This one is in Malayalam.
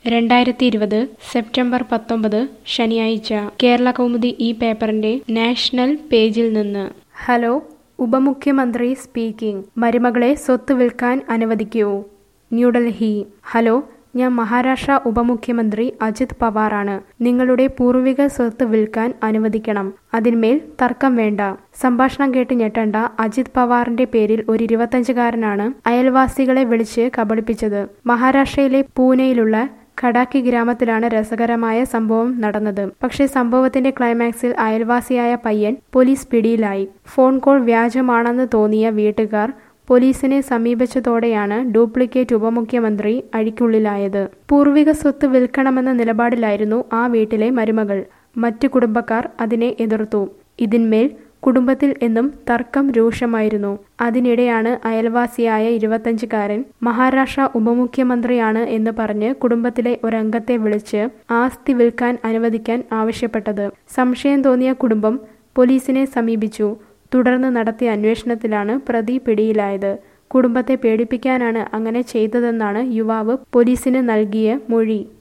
രണ്ടായിരത്തി ഇരുപത് സെപ്റ്റംബർ പത്തൊമ്പത് ശനിയാഴ്ച കേരള കൗമുദി ഈ പേപ്പറിന്റെ നാഷണൽ പേജിൽ നിന്ന് ഹലോ ഉപമുഖ്യമന്ത്രി സ്പീക്കിംഗ് മരുമകളെ സ്വത്ത് വിൽക്കാൻ അനുവദിക്കൂ ന്യൂഡൽഹി ഹലോ ഞാൻ മഹാരാഷ്ട്ര ഉപമുഖ്യമന്ത്രി അജിത് പവാറാണ് നിങ്ങളുടെ പൂർവിക സ്വത്ത് വിൽക്കാൻ അനുവദിക്കണം അതിന്മേൽ തർക്കം വേണ്ട സംഭാഷണം കേട്ട് ഞെട്ടണ്ട അജിത് പവാറിന്റെ പേരിൽ ഒരു ഇരുപത്തഞ്ചുകാരനാണ് അയൽവാസികളെ വിളിച്ച് കബളിപ്പിച്ചത് മഹാരാഷ്ട്രയിലെ പൂനെയിലുള്ള ഖഡാക്കി ഗ്രാമത്തിലാണ് രസകരമായ സംഭവം നടന്നത് പക്ഷേ സംഭവത്തിന്റെ ക്ലൈമാക്സിൽ അയൽവാസിയായ പയ്യൻ പോലീസ് പിടിയിലായി ഫോൺ കോൾ വ്യാജമാണെന്ന് തോന്നിയ വീട്ടുകാർ പോലീസിനെ സമീപിച്ചതോടെയാണ് ഡ്യൂപ്ലിക്കേറ്റ് ഉപമുഖ്യമന്ത്രി അഴിക്കുള്ളിലായത് പൂർവിക സ്വത്ത് വിൽക്കണമെന്ന നിലപാടിലായിരുന്നു ആ വീട്ടിലെ മരുമകൾ മറ്റു കുടുംബക്കാർ അതിനെ എതിർത്തു ഇതിന്മേൽ കുടുംബത്തിൽ എന്നും തർക്കം രൂക്ഷമായിരുന്നു അതിനിടെയാണ് അയൽവാസിയായ ഇരുപത്തഞ്ചുകാരൻ മഹാരാഷ്ട്ര ഉപമുഖ്യമന്ത്രിയാണ് എന്ന് പറഞ്ഞ് കുടുംബത്തിലെ ഒരംഗത്തെ വിളിച്ച് ആസ്തി വിൽക്കാൻ അനുവദിക്കാൻ ആവശ്യപ്പെട്ടത് സംശയം തോന്നിയ കുടുംബം പോലീസിനെ സമീപിച്ചു തുടർന്ന് നടത്തിയ അന്വേഷണത്തിലാണ് പ്രതി പിടിയിലായത് കുടുംബത്തെ പേടിപ്പിക്കാനാണ് അങ്ങനെ ചെയ്തതെന്നാണ് യുവാവ് പോലീസിന് നൽകിയ മൊഴി